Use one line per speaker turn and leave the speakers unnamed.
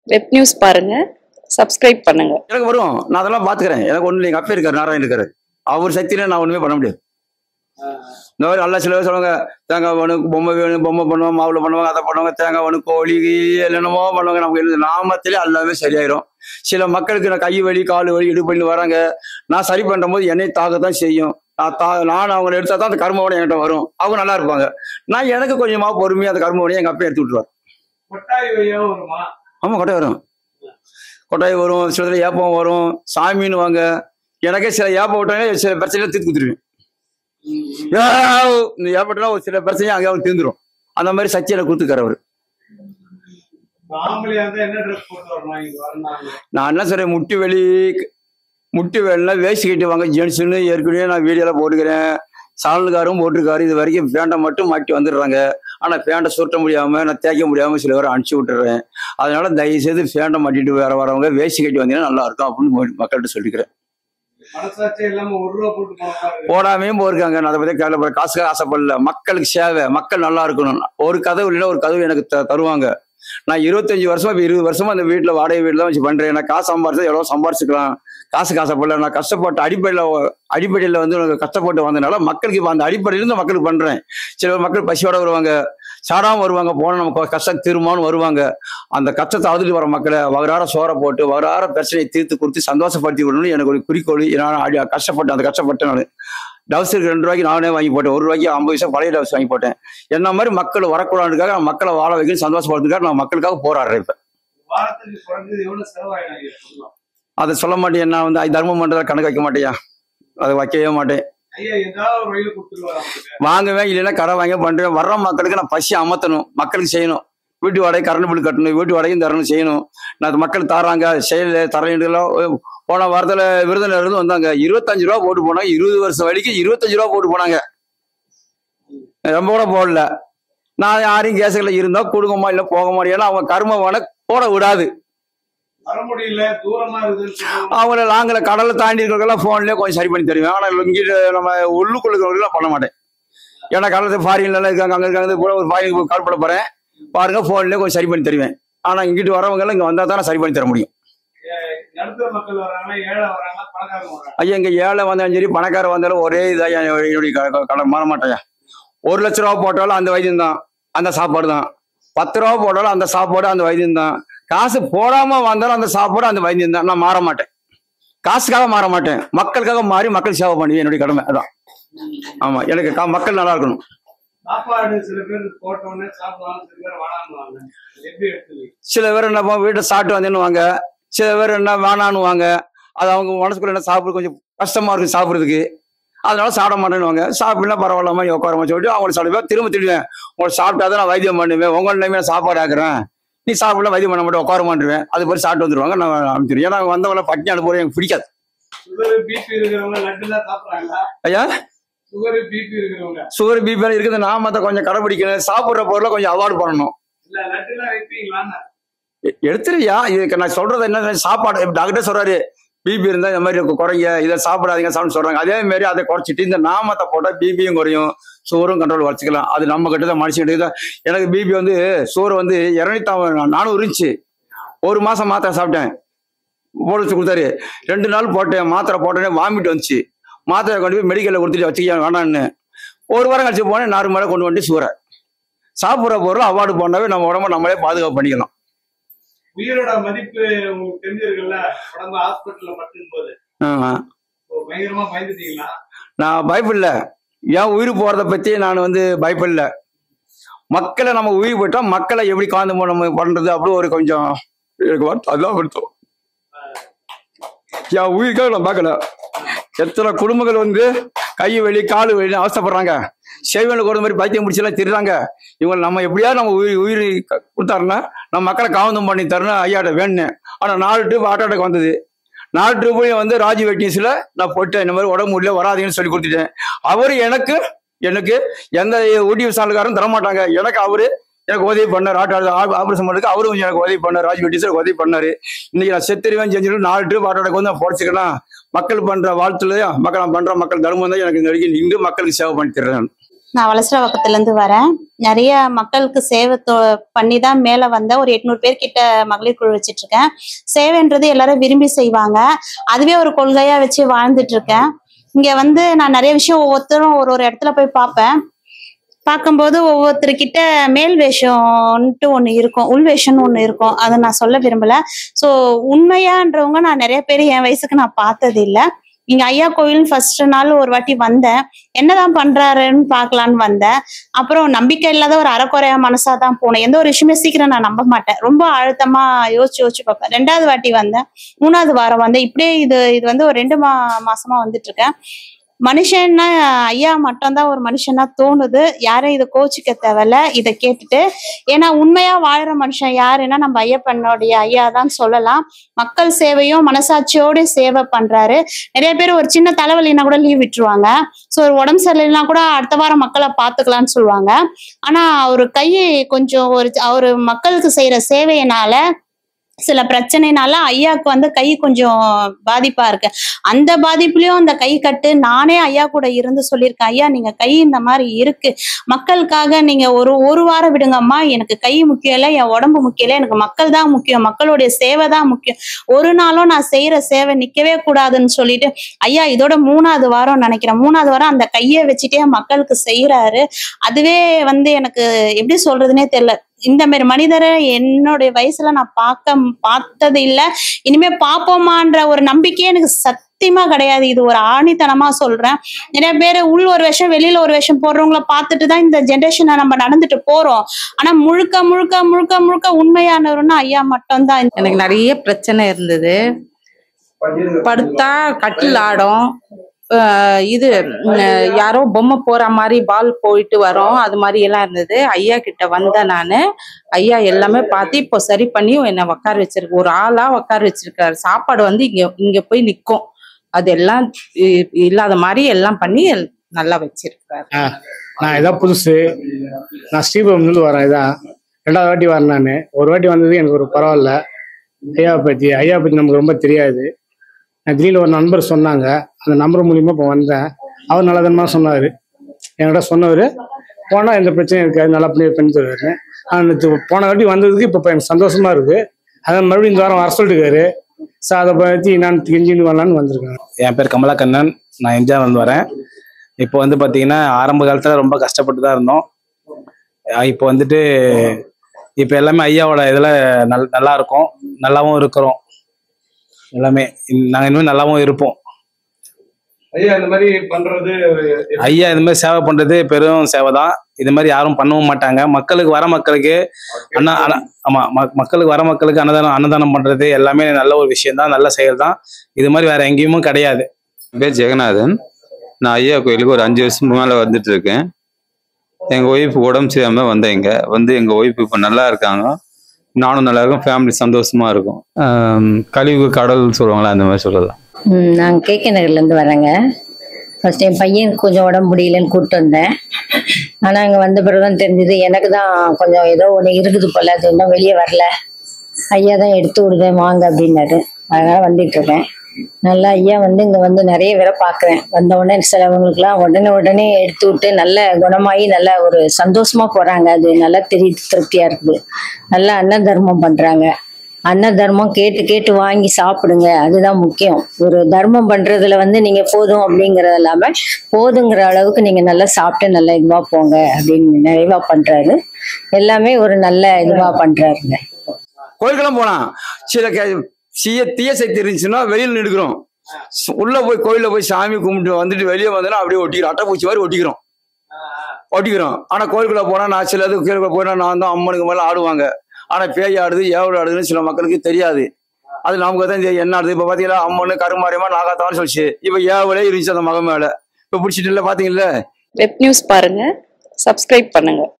Web news பாருங்க subscribe பண்ணுங்க
எனக்கு வரும் நான் அதெல்லாம் பாத்துக்கிறேன் எனக்கு ஒண்ணு எங்க அப்பா இருக்காரு நாராயணன் இருக்காரு அவர் சக்தியில நான் ஒண்ணுமே பண்ண முடியாது இந்த மாதிரி நல்லா சில பேர் சொல்லுவாங்க தேங்காய் வேணும் பொம்மை வேணும் பொம்மை பண்ணுவோம் மாவுல பண்ணுவாங்க அதை பண்ணுவாங்க தேங்காய் வேணும் கோழி என்னென்னமோ பண்ணுவாங்க நமக்கு இருந்து நாமத்திலே எல்லாமே சரியாயிரும் சில மக்களுக்கு நான் கை வலி கால் வலி இடுப்பு வராங்க நான் சரி பண்ற போது என்னை தாக்கத்தான் செய்யும் நான் தா நான் அவங்களை எடுத்தா தான் அந்த கர்ம வினை என்கிட்ட வரும் அவங்க நல்லா இருப்பாங்க நான் எனக்கு கொஞ்சமா பொறுமையா அந்த கர்ம வினையை எங்க அப்பா எடுத்து விட்டுருவார்
கொட்டாய் வழியாவும் வருமா
ஆமா கொட்டாய் வரும் கொட்டாய் வரும் சில இதில் ஏப்பம் வரும் சாமின்னு வாங்க எனக்கே சில ஏப்பம் விட்டாங்க சில பிரச்சனைகளை தீர்த்து கொடுத்துருவேன் யாவ்! இந்த ஏப்பட்டா ஒரு சில பிரச்சனையும் அங்கே தீர்ந்துரும் அந்த மாதிரி சச்சியில கொடுத்துக்காரு அவரு
ஆம்பளையா இருந்தா என்ன ட்ரெஸ் போட்டு வரணும் இங்க வரணும்
நான் என்ன சொல்றேன் முட்டி வெளி முட்டி வெளில வேஸ்ட் கட்டி வாங்க ஜென்ஸுன்னு ஏற்கனவே நான் வீடியோல போட்டுக்கிறேன் சாலனுக்காரும் போட்டிருக்காரு இது வரைக்கும் பேண்டை மட்டும் மாட்டி வந்துடுறாங்க ஆனா பேண்டை சுருட்ட முடியாம நான் தேய்க்க முடியாம சில பேரை அனுப்பிச்சு விட்டுறேன் அதனால தயவு செய்து பேண்டை மாட்டிட்டு வேற வரவங்க வேஸ்ட் கட்டி வந்தீங்கன்னா நல்லா இருக்கும் அப்படின்னு மக்கள்கிட்ட சொல்லிக்கிறேன்
மனசாட்சி இல்லாம ஒரு ரூபா போட்டு போனாரு
போடாமையும் போயிருக்காங்க நான் அதை பத்தி கவலைப்பட காசுக்காக ஆசைப்படல மக்களுக்கு சேவை மக்கள் நல்லா இருக்கணும் ஒரு கதவு இல்லைன்னா ஒரு கதவு எனக்கு த- தருவாங்க நான் இருபத்தஞ்சு வருஷமா இப்ப இருபது வருஷமா அந்த வீட்டுல வாடகை வீட்டுல வச்சு பண்றேன் நான் காசு சம்பாரிச்சா எவ்வளவு சம்பாரிச்சுக்கலாம் காசுக்கு ஆசைப்படல நான் கஷ்டப்பட்டு அடிப்படையில அடிப்படையில வந்து எனக்கு கஷ்டப்பட்டு வந்ததுனால மக்களுக்கு இப்ப அந்த அடிப்படையில இருந்து மக்களுக்கு பண்றேன் சில மக்கள் பசியோட வருவாங்க சாடாம வருவாங்க போனா நமக்கு கஷ்டம் தீருமான்னு வருவாங்க அந்த கஷ்டத்தை அழுதுட்டு வர மக்களை வராற சோற போட்டு வராற பிரச்சனையை தீர்த்து கொடுத்து சந்தோஷப்படுத்தி விடணும்னு எனக்கு ஒரு குறிக்கோள் நான் அடி- கஷ்டப்பட்டேன் அந்த கஷ்டப்பட்டேன் நான் டவுசருக்கு ரெண்டு ரூபாய்க்கு நானே வாங்கி போட்டேன் ஒரு ரூபாய்க்கு ஐம்பது பைசா பழைய டவுஸ் வாங்கி போட்டேன் என்ன மாதிரி மக்கள் வரக்கூடாதுக்காக நான் மக்களை வாழ வைக்கணும் சந்தோஷப்படுறதுக்காக நான் மக்களுக்காக போராடுறேன் இப்ப
வாரத்துக்கு குறைஞ்சது எவ்வளவு செலவாயிடும் ஐயா சொல்லலாம்
அதை சொல்ல மாட்டேன் நான் வந்து ஐ, தர்மம் பண்றதை கணக்கு வைக்க மாட்டேயா அதை வைக்கவே மாட்டேன்
ஐயா ஏதாவது ஒரு வழியில கொடுத்துருவாரு அவங்களுக்கு
வாங்குவேன் இல்லைன்னா கடை வாங்கி பண்றேன் வர்ற மக்களுக்கு நான் பசி அமர்த்தணும் மக்களுக்கு செய்யணும் வீட்டு வாடகை கரண்ட் பில் கட்டணும் வீட்டு வாடகையும் தரணும் செய்யணும் நான் அது மக்கள் தராங்க செயல தரலாம் போன வாரத்துல விருதுநகர் இருந்து வந்தாங்க இருபத்தஞ்சு ரூபா போட்டு போனாங்க இருபது வருஷம் வரைக்கும் இருபத்தஞ்சு ரூபா போட்டு போனாங்க ரொம்ப கூட போடல நான் யாரையும் கேசுகளை இருந்தா கொடுங்கம்மா இல்ல போகமா ஏன்னா அவங்க கர்மவான போட விடாது
வர முடியல தூரமா இருக்குதுன்னு சொல்லுவாங்க.
அவங்கள நாங்கள கடலை தாண்டி இருக்கிறவங்களாம் ஃபோன்லேயே கொஞ்சம் சரி பண்ணி தருவேன் ஆனால் இங்கிட்ட நம்ம உள்ளுக்குள்ள இருக்கிறவங்களாம் பண்ண மாட்டேன் ஏன்னா கடலத்து ஃபாரின்ல எல்லாம் இருக்காங்க அங்கே இருக்காங்க கூட ஒரு ஃபாரினுக்கு கால் பண்ண போறேன் பாருங்க ஃபோன்லேயே கொஞ்சம் சரி பண்ணி தருவேன் ஆனால் இங்கிட்டு வரவங்க எல்லாம் இங்கே வந்தால் தான் நான் சரி பண்ணி தர முடியும்
நடுத்தர மக்கள் வராங்க ஏழை வராங்க பணக்காரங்க வராங்க
ஐயா இங்கே ஏழை வந்தாலும் சரி பணக்காரன் வந்தாலும் ஒரே இதாக என்னுடைய க- க- கடை மாற மாட்டேன் ஒரு லட்ச ரூபா போட்டாலும் அந்த வைத்தியம் தான் அந்த சாப்பாடு தான் பத்து ரூபா போட்டாலும் அந்த சாப்பாடு அந்த வைத்தியம் தான் காசு போடாம வந்தாலும் அந்த சாப்பாடு அந்த வைத்தியம் தான் நான் மாற மாட்டேன் காசுக்காக மாற மாட்டேன் மக்களுக்காக மாறி மக்கள் சேவை பண்ணுவேன் என்னுடைய கடமை அதான் ஆமா எனக்கு கா- மக்கள் நல்லா இருக்கணும்
சாப்பாடு சில பேர் போட்ட உடனே சாப்பிடுவாங்க சில பேர் வேணாம்னுவாங்க எப்படி எடுத்துவீங்க
சில பேர் என்ன பண்ணுவாங்க, வீட்டை சாப்பிட்டு வந்தேன்னுவாங்க சில பேர் என்ன வேணான்னுவாங்க அது அவங்க மனசுக்குள்ள என்ன சாப்பிட கொஞ்சம் கஷ்டமா இருக்கு சாப்பிடுறதுக்கு அதனால சாப்பிட மாட்டேன்னுவாங்க சாப்பிடலாம் பரவாயில்லாம நீ உட்காரமா சொல்லிட்டு அவங்களை சாப்பிடுவேன் திரும்ப திடுவேன் உங்களை சாப்பிட்டாதான் நான் வைத்தியம் பண்ணுவேன் உங்கள் நிலைமையில சாப்பாடு ஆக்குறேன் நீ சாப்பிடலாம் வைத்தியம் பண்ண மாட்டேன் உட்கார மாட்டுவேன் அது போய் சாப்பிட்டு வந்துருவாங்க நான் அனுப்பிச்சிருவேன் ஏன்னா வந்தவங்கள பட்டினி அனுப்புறது எனக்கு பிடிக்காது
சுகர் பிபி இருக்கிறவங்க லட்டு எல்லாம் சாப்பிடுறாங்களா
ஐயா
சுகர் பிபி இருக்கிறவங்க
சுகர் பிபி இருக்குது நான் மத்த கொஞ்சம் கடைபிடிக்கணும் சாப்பிடுற பொருளை கொஞ்சம் அவாய்ட் பண்ணணும்
இல்ல லட்டு எல்லாம் வைப்பீங்களான்னு
எ- எடுத்துருயா இதுக்கு நான் சொல்றது என்ன சாப்பாடு டாக்டர் சொல்றாரு பிபி இருந்தா இந்த மாதிரி குறைங்க இதை சாப்பிடாதீங்க சாப்பிட்டு சொல்றாங்க அதே மாதிரி அதை குறைச்சிட்டு இந்த நாமத்தை போட்டா பிபியும் குறையும் சோறும் கண்ட்ரோல் வச்சுக்கலாம் அது நம்ம கிட்ட தான் மனுஷன் கிட்ட தான் எனக்கு பிபி வந்து சோறு வந்து இரநூத்தி நானூறு இருந்துச்சு ஒரு மாசம் மாத்திரை சாப்பிட்டேன் போட வச்சு கொடுத்தாரு ரெண்டு நாள் போட்டேன் மாத்திரை போட்டேனே வாமிட் வந்துச்சு மாத்திரை கொண்டு போய் மெடிக்கல்ல கொடுத்துட்டு வச்சுக்க வேணான்னு ஒரு வாரம் கழிச்சு போனேன் நார்மலாக கொண்டு வந்துட்டு சூறை சாப்பிட்ற பொருள் அவார்டு பண்ணாவே நம்ம உடம்ப நம்மளே பாதுகாப்பு பண்ணிக்கலாம்
உயிரோட மதிப்பு உங்களுக்கு தெரிஞ்சிருக்குல்ல உடம்பு ஹாஸ்பிட்டல்ல மட்டும் போது
ஆமா
பயங்கரமா பயந்துட்டீங்களா
நான் பயப்படல என் உயிர் போறத பத்தி நான் வந்து பயப்படல மக்களை நம்ம உயிர் போட்டா மக்களை எப்படி காந்து நம்ம பண்றது அப்படி ஒரு கொஞ்சம் எனக்கு வருத்தம் அதான் வருத்தம் என் உயிருக்காக நான் பார்க்கல எத்தனை குடும்பங்கள் வந்து கை வலி காலு வலி அவசப்படுறாங்க செய்வனுக்கு ஒரு மாதிரி பைத்தியம் முடிச்செல்லாம் திடுறாங்க இவங்க நம்ம எப்படியாவது நம்ம உயிர் உயிர் க- கொடுத்தாருன்னா நம்ம மக்களை காவந்தம் பண்ணி தரணும் ஐயாட்ட வேணும் ஆனா நாலு ட்ரிப் ஹார்ட் அட்டாக் வந்தது நாலு ட்ரிப்பையும் வந்து ராஜி வெட்டிங்ஸ்ல நான் போட்டேன் இந்த மாதிரி உடம்பு முடியல வராதீங்கன்னு சொல்லி கொடுத்துட்டேன் அவரு எனக்கு எனக்கு எந்த ஊட்டி விசாலக்காரும் தரமாட்டாங்க எனக்கு அவரு எனக்கு உதவி பண்ணார் ஆட்டோ ஆபரேஷன் பண்ணுறதுக்கு அவரும் கொஞ்சம் எனக்கு உதவி பண்ணார் ராஜ் வெட்டிஸ் உதவி பண்ணாரு இன்னைக்கு நான் செத்துருவேன் செஞ்சுட்டு நாலு ட்ரிப் ஆட்டோக்கு வந்து நான் பொழைச்சிக்கலாம் மக்கள் பண்ற வாழ்த்துல மக்கள் நான் பண்ற மக்கள் தர்மம் தான் எனக்கு இந்த வரைக்கும் நின்று மக்களுக்கு சேவை பண்ணி தர்றேன்
நான் வலசரவாக்கத்துலேருந்து வரேன் நிறைய மக்களுக்கு சேவை தொ- பண்ணி தான் மேலே வந்தேன் ஒரு எட்நூறு பேர் கிட்ட மகளிர் குழு வச்சிட்டு இருக்கேன் சேவைன்றது எல்லாரும் விரும்பி செய்வாங்க அதுவே ஒரு கொள்கையா வச்சு வாழ்ந்துட்டு இருக்கேன் இங்க வந்து நான் நிறைய விஷயம் ஒவ்வொருத்தரும் ஒரு ஒரு இடத்துல போய் பார்ப்பேன் பார்க்கும்போது ஒவ்வொருத்தர்கிட்ட மேல் வேஷம்ன்ட்டு ஒன்று இருக்கும் உள் வேஷம்னு ஒன்று இருக்கும் அதை நான் சொல்ல விரும்பல ஸோ உண்மையான்றவங்க நான் நிறைய பேர் என் வயசுக்கு நான் பார்த்தது இல்ல இங்க ஐயா கோயில் ஃபர்ஸ்ட் நாள் ஒரு வாட்டி வந்தேன் என்னதான் பண்றாருன்னு பார்க்கலான்னு வந்தேன் அப்புறம் நம்பிக்கை இல்லாத ஒரு அறக்குறையா மனசா தான் போனேன் எந்த ஒரு விஷயமே சீக்கிரம் நான் நம்ப மாட்டேன் ரொம்ப அழுத்தமா யோசிச்சு யோசிச்சு பார்ப்பேன் ரெண்டாவது வாட்டி வந்தேன் மூணாவது வாரம் வந்தேன் இப்படியே இது இது வந்து ஒரு ரெண்டு மா மாசமா வந்துட்டு இருக்கேன் மனுஷன்னா ஐயா மட்டும்தான் ஒரு மனுஷனா தோணுது யாரும் இதை கோச்சிக்க தேவையில்ல இதை கேட்டுட்டு ஏன்னா உண்மையா வாழ்ற மனுஷன் யாருன்னா நம்ம ஐயப்பனுடைய ஐயா தான் சொல்லலாம் மக்கள் சேவையும் மனசாட்சியோட சேவை பண்றாரு நிறைய பேர் ஒரு சின்ன தலைவலினா கூட லீவ் விட்டுருவாங்க ஸோ ஒரு உடம்பு சரியில்லைனா கூட அடுத்த வாரம் மக்களை பார்த்துக்கலாம்னு சொல்லுவாங்க ஆனா அவர் கை கொஞ்சம் ஒரு அவர் மக்களுக்கு செய்யற சேவையினால சில பிரச்சனைனால ஐயாவுக்கு வந்து கை கொஞ்சம் பாதிப்பா இருக்கு அந்த பாதிப்புலயும் அந்த கை கட்டு நானே ஐயா கூட இருந்து சொல்லியிருக்கேன் ஐயா நீங்க கை இந்த மாதிரி இருக்கு மக்களுக்காக நீங்க ஒரு ஒரு வாரம் விடுங்கம்மா எனக்கு கை முக்கியம் இல்லை என் உடம்பு முக்கியம் இல்லை எனக்கு மக்கள் தான் முக்கியம் மக்களுடைய சேவை தான் முக்கியம் ஒரு நாளும் நான் செய்யற சேவை நிக்கவே கூடாதுன்னு சொல்லிட்டு ஐயா இதோட மூணாவது வாரம் நினைக்கிறேன் மூணாவது வாரம் அந்த கையை வச்சுட்டே மக்களுக்கு செய்யறாரு அதுவே வந்து எனக்கு எப்படி சொல்றதுனே தெரியல இந்த மாதிரி மனிதரை என்னுடைய வயசுல நான் பார்க்க பார்த்தது இல்ல இனிமே பார்ப்போமான்ற ஒரு நம்பிக்கையே எனக்கு சத்தியமா கிடையாது இது ஒரு ஆணித்தனமா சொல்றேன் நிறைய பேர் உள் ஒரு வேஷம் வெளியில ஒரு வேஷம் போடுறவங்கள பார்த்துட்டு தான் இந்த ஜென்ரேஷனை நம்ம நடந்துட்டு போறோம் ஆனா முழுக்க முழுக்க முழுக்க முழுக்க உண்மையானவருன்னா ஐயா மட்டும்தான்
எனக்கு நிறைய பிரச்சனை இருந்தது படுத்தா கட்டில் ஆடும் அஹ் இது உம், யாரோ பொம்மை போற மாதிரி பால் போயிட்டு வரோம் அது மாதிரி எல்லாம் இருந்தது ஐயா கிட்ட வந்தேன் நானு ஐயா எல்லாமே பார்த்து இப்போ சரி பண்ணி என்னை உட்கார வச்சிருக்கு ஒரு ஆளா உட்கார வச்சிருக்காரு சாப்பாடு வந்து இங்க இங்க போய் நிக்கும் அதெல்லாம் இ- இல்லாத மாதிரி எல்லாம் பண்ணி எல்- நல்லா வச்சிருக்காரு
ஆ நான் இதான் புதுசு நான் ஸ்ரீபுரம்லேருந்து வரேன் இதான் ரெண்டாவது வாட்டி வரேன் நான் ஒரு வாட்டி வந்தது எனக்கு ஒரு பரவாயில்ல ஐயாவை பற்றி ஐயா பற்றி நமக்கு ரொம்ப தெரியாது நான் திடீர்னு ஒரு நண்பர் சொன்னாங்க அந்த நம்பர் மூலியமா இப்போ வந்தேன் அவர் நல்லதனமாக சொன்னார் என்கிட்ட சொன்னவர் போனால் எந்த பிரச்சனையும் இருக்காது நல்லா பண்ணி பண்ணி தருவாரு அந்த போன வாட்டி வந்ததுக்கு இப்போ எனக்கு சந்தோஷமா இருக்கு அதான் மறுபடியும் இந்த வாரம் வர சொல்லிட்டுருக்காரு சார் அதை பற்றி நான் தெரிஞ்சுன்னு வரலான்னு வந்திருக்கேன்
என் பேர் கமலாக்கண்ணன் நான் எம்ஜிஆர் வந்து வரேன் இப்போ வந்து பார்த்தீங்கன்னா ஆரம்ப காலத்தில் ரொம்ப கஷ்டப்பட்டு தான் இருந்தோம் அஹ் இப்போ வந்துட்டு இப்போ எல்லாமே ஐயாவோட இதில் நல் நல்லா இருக்கும் நல்லாவும் இருக்கிறோம் எல்லாமே நாங்கள் இனிமேல் நல்லாவும் இருப்போம்
ஐயா இந்த மாதிரி பண்றது
ஐயா இது மாதிரி சேவை பண்ணுறது பெரும் சேவை தான் இது மாதிரி யாரும் பண்ணவும் மாட்டாங்க மக்களுக்கு வர மக்களுக்கு அண்ணா அண்ணா- ஆமா ம- மக்களுக்கு வர மக்களுக்கு அன்னதானம் அன்னதானம் பண்றது எல்லாமே நல்ல ஒரு விஷயம் தான் நல்ல செயல் தான் இது மாதிரி வேற எங்கேயுமே கிடையாது
என் பேர் ஜெகநாதன் நான் ஐயா கோயிலுக்கு ஒரு அஞ்சு வருஷம் மேலே வந்துட்டு இருக்கேன் எங்கள் ஒய்ஃப் உடம்பு சரியாமல் வந்தேன் இங்கே வந்து எங்கள் ஒய்ஃப் இப்போ நல்லா இருக்காங்க நானும் நல்லா இருக்கும் ஃபேமிலி சந்தோஷமா இருக்கும் ஆம், கழிவு கடல் சொல்லுவாங்களா அந்த மாதிரி சொல்லலாம்
ம், நான் கேகே நகர்லேருந்து வரேங்க ஃபர்ஸ்ட் என் பையனுக்கு கொஞ்சம் உடம்பு முடியலன்னு கூப்பிட்டு வந்தேன் ஆனால் அங்கே வந்த பிறகு தான் தெரிஞ்சது எனக்கு தான் கொஞ்சம் ஏதோ ஒன்று இருக்குது போல அது இன்னும் வெளியே வரல ஐயா தான் எடுத்து விடுதேன் வாங்க அப்படின்னாரு அதனால வந்துட்டு இருக்கேன் நல்லா ஐயா வந்து இங்கே வந்து நிறைய பேரை பார்க்குறேன் வந்த உடனே சிலவங்களுக்குலாம் உடனே உடனே எடுத்து விட்டு நல்ல குணமாகி நல்ல ஒரு சந்தோஷமா போகிறாங்க அது நல்லா தெரிய திருப்தியாக இருக்குது நல்லா அன்ன தர்மம் பண்ணுறாங்க அன்ன தர்மம் கேட்டு கேட்டு வாங்கி சாப்பிடுங்க அதுதான் முக்கியம் ஒரு தர்மம் பண்றதுல வந்து நீங்க போதும் அப்படிங்கறது இல்லாம போதுங்கிற அளவுக்கு நீங்க நல்லா சாப்பிட்டு நல்லா இதுவா போங்க அப்படின்னு நிறைவா பண்றாரு எல்லாமே ஒரு நல்ல இதுவா பண்றாருங்க
கோயிலுக்கெல்லாம் போனா சில கே- சீய தீய சக்தி இருந்துச்சுன்னா வெளியில நிடுக்கிறோம் உள்ள போய் கோயில்ல போய் சாமி கும்பிட்டு வந்துட்டு வெளியே வந்தோன்னா அப்படியே ஒட்டிக்கிறோம் அட்டைப்பூச்சி மாதிரி ஒட்டிக்கிறோம் ஒட்டிக்கிறோம் ஆனா கோயிலுக்குள்ள போனா நான் சில இது கோயிலுக்குள்ள போனா நான் தான் அம்மனுக்கு மேல ஆடுவாங்க ஆனா பேய் ஆடுது ஏவல் ஆடுதுன்னு சில மக்களுக்கு தெரியாது அது நமக்கு தான் தெரியும் என்ன ஆடுது இப்ப பாத்தீங்களா அம்மனு கருமாரியமா நாகாத்தான்னு சொல்லிச்சு இப்ப ஏவலே இருந்துச்சு அந்த மகன் மேல இப்ப பிடிச்சிட்டு இல்ல பாத்தீங்கல்ல
வெப் நியூஸ் பாருங்க சப்ஸ்கிரைப் பண்ணுங்க